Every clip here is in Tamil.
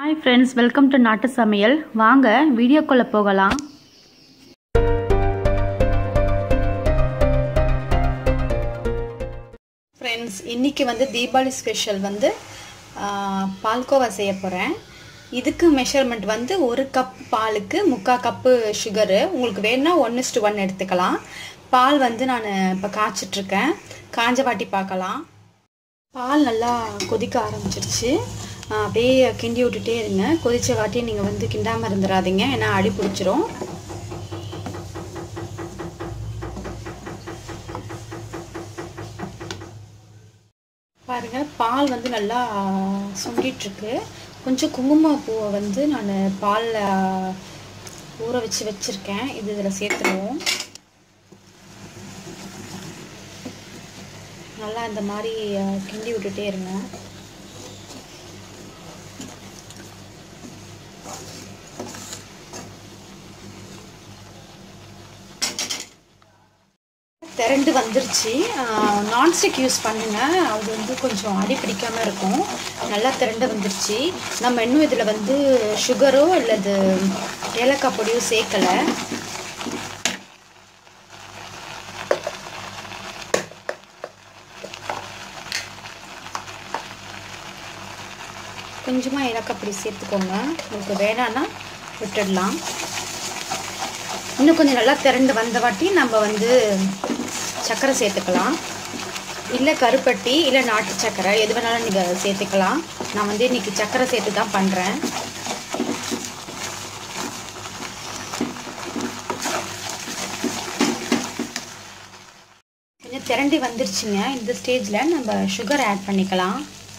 ஹாய் ஃப்ரெண்ட்ஸ் வெல்கம் டு நாட்டு சமையல் வாங்க வீடியோக்குள்ளே போகலாம் ஃப்ரெண்ட்ஸ் இன்றைக்கி வந்து தீபாவளி ஸ்பெஷல் வந்து ஆ, பால்கோவா செய்ய போகிறேன் இதுக்கு மெஷர்மெண்ட் வந்து ஒரு கப் பாலுக்கு முக்கால் கப்பு சுகரு உங்களுக்கு வேணும்னா ஒன் இஸ்டு ஒன் எடுத்துக்கலாம் பால் வந்து நான் இப்போ காய்ச்சிட்ருக்கேன் காஞ்ச வாட்டி பார்க்கலாம் பால் நல்லா கொதிக்க ஆரம்பிச்சிருச்சு ஆ, அப்படியே கிண்டி விட்டுட்டே இருங்க கொதிச்ச வாட்டி நீங்கள் வந்து கிண்டாமல் இருந்துடாதீங்க ஏன்னா அடி பிடிச்சிரும் பாருங்க பால் வந்து நல்லா சுண்டிட்டு இருக்கு கொஞ்சம் குங்கும பூவை வந்து நான் பாலில் ஊற வச்சு வச்சுருக்கேன் இது இதில் சேர்த்துருவோம் நல்லா இந்த மாதிரி அஹ், கிண்டி விட்டுட்டே இருங்க திரண்டு வந்துருச்சு நான்ஸ்டிக் யூஸ் பண்ணுங்க அது வந்து கொஞ்சம் அடி பிடிக்காம இருக்கும் நல்லா திரண்டு வந்துருச்சு நம்ம இன்னும் இதில் வந்து சுகரோ அல்லது ஏலக்காய் பொடியோ சேர்க்கலை கொஞ்சமாக ஏலக்காய் பொடி சேர்த்துக்கோங்க உங்களுக்கு வேணான்னா விட்டுடலாம் இன்னும் கொஞ்சம் நல்லா திரண்டு வந்த வாட்டி நம்ம வந்து சர்க்கரை சேர்த்துக்கலாம் இல்லை கருப்பட்டி இல்லை நாட்டு சர்க்கரை எது வேணாலும் நீங்கள் சேர்த்துக்கலாம் நான் வந்து இன்றைக்கி சர்க்கரை சேர்த்து தான் பண்ணுறேன் கொஞ்சம் திரண்டி வந்துருச்சுங்க இந்த ஸ்டேஜில் நம்ம சுகர் ஆட் பண்ணிக்கலாம்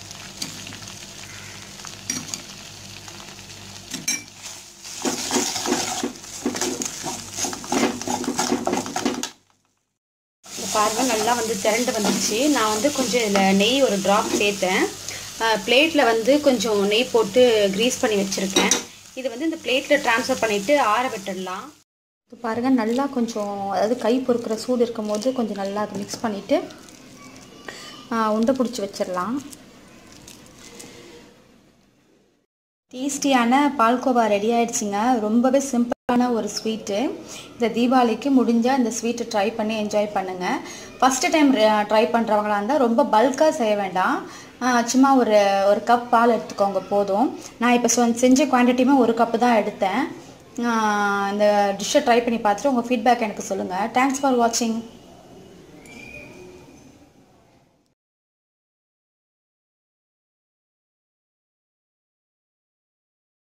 இப்போ பாருங்கள் நல்லா வந்து திரண்டு வந்துடுச்சு நான் வந்து கொஞ்சம் இதில் நெய் ஒரு ட்ராப் சேர்த்தேன் பிளேட்டில் வந்து கொஞ்சம் நெய் போட்டு க்ரீஸ் பண்ணி வச்சுருக்கேன் இது வந்து இந்த பிளேட்டில் ட்ரான்ஸ்ஃபர் பண்ணிவிட்டு ஆற விட்டுடலாம் இப்போ பாருங்கள் நல்லா கொஞ்சம் அதாவது கை பொறுக்கிற சூடு இருக்கும் போது கொஞ்சம் நல்லா அதை மிக்ஸ் பண்ணிவிட்டு உண்டை பிடிச்சி வச்சிடலாம் டேஸ்டியான பால்கோவா ரெடி ஆயிடுச்சுங்க ரொம்பவே சிம்பிளான ஒரு ஸ்வீட்டு இந்த தீபாவளிக்கு முடிஞ்சால் இந்த ஸ்வீட்டை ட்ரை பண்ணி என்ஜாய் பண்ணுங்கள் ஃபஸ்ட்டு டைம் ட்ரை பண்ணுறவங்களா இருந்தால் ரொம்ப பல்காக செய்ய வேண்டாம் ஆஹ் சும்மா ஒரு ஒரு கப் பால் எடுத்துக்கோங்க போதும் நான் இப்போ சொ செஞ்ச குவான்டிட்டியுமே ஒரு கப்பு தான் எடுத்தேன் ஆஹ் இந்த டிஷ்ஷை ட்ரை பண்ணி பார்த்துட்டு உங்கள் ஃபீட்பேக் எனக்கு சொல்லுங்கள் தேங்க்ஸ் ஃபார் வாட்சிங்